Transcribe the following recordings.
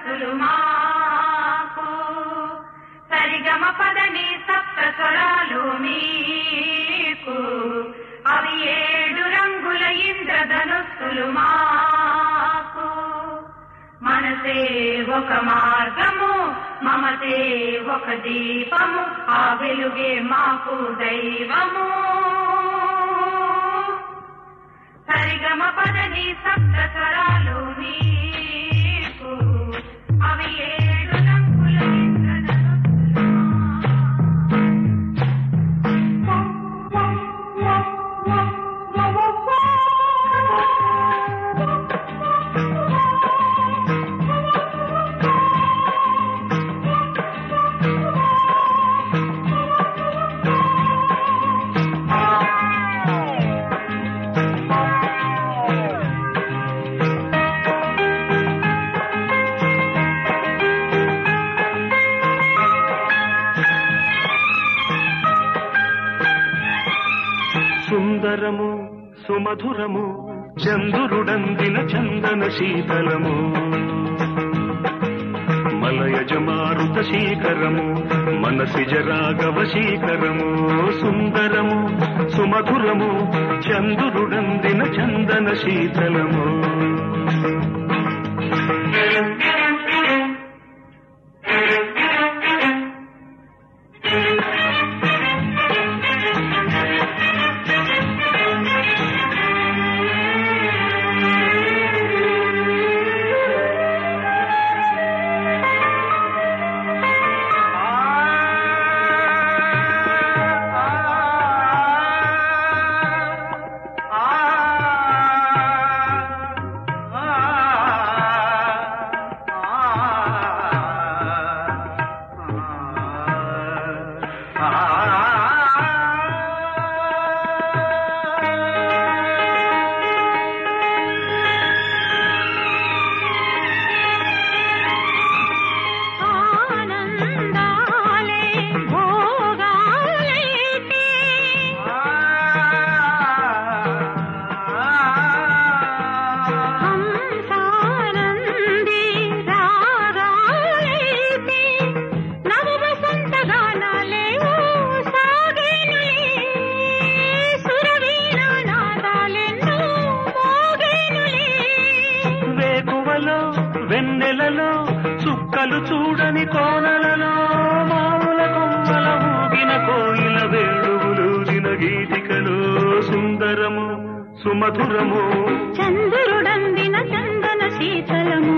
ధనస్సులు మాకు సరిగమ పదని సప్త స్వరాలు మీకు అవి ఏడు రంగుల ఇంద్రధనుస్సులు మాకు మనసే ఒక మార్గము మమతే ఒక దీపము ఆ వెలుగే మాకు దైవము సరిగమ పదని సప్త స్వరాలు నీకు అవి ఏడు రంగుల ఇంద్రధనుస్సులు సుందరము సుమధురము చందురుడందిన చందన శీతలము మలయజ మారుత శీకరము మనసిజ రాఘవ శీకరము సుందరము సుమధురము చందురుడందిన చందన శీతలము ఆనందాలే భోగాలైతే హంసానంది రాగాలైతే నవ వసంత గానాలేవో సాగేనులే సురవీణ నాదాలెన్నో మోగేనులే వేకువలో వెన్నెలలో చుక్కలు చూడని కోనలలో మాముల కొమ్మల ఊగిన కోయిల వేణువులూదిన గీతికలో సుందరము సుమధురము చంద్రుడందిన చందన శీతలము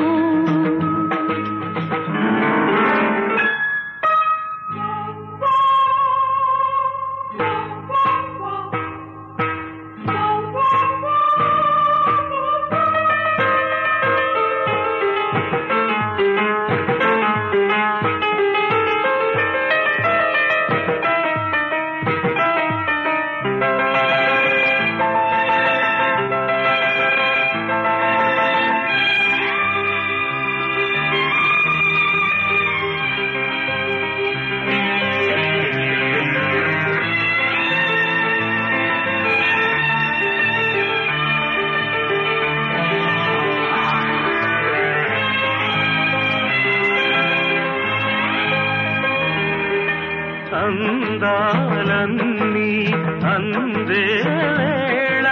అందాలన్నీ అందే వేళ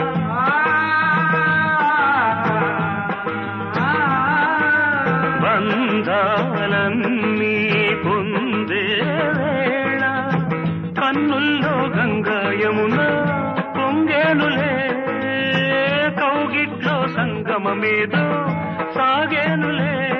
బంధాలన్నీ పొందే వేళ కన్నుల్లో గంగాయమున పొంగేనులే కౌగిట్లో సంగమమేదో సాగేనులే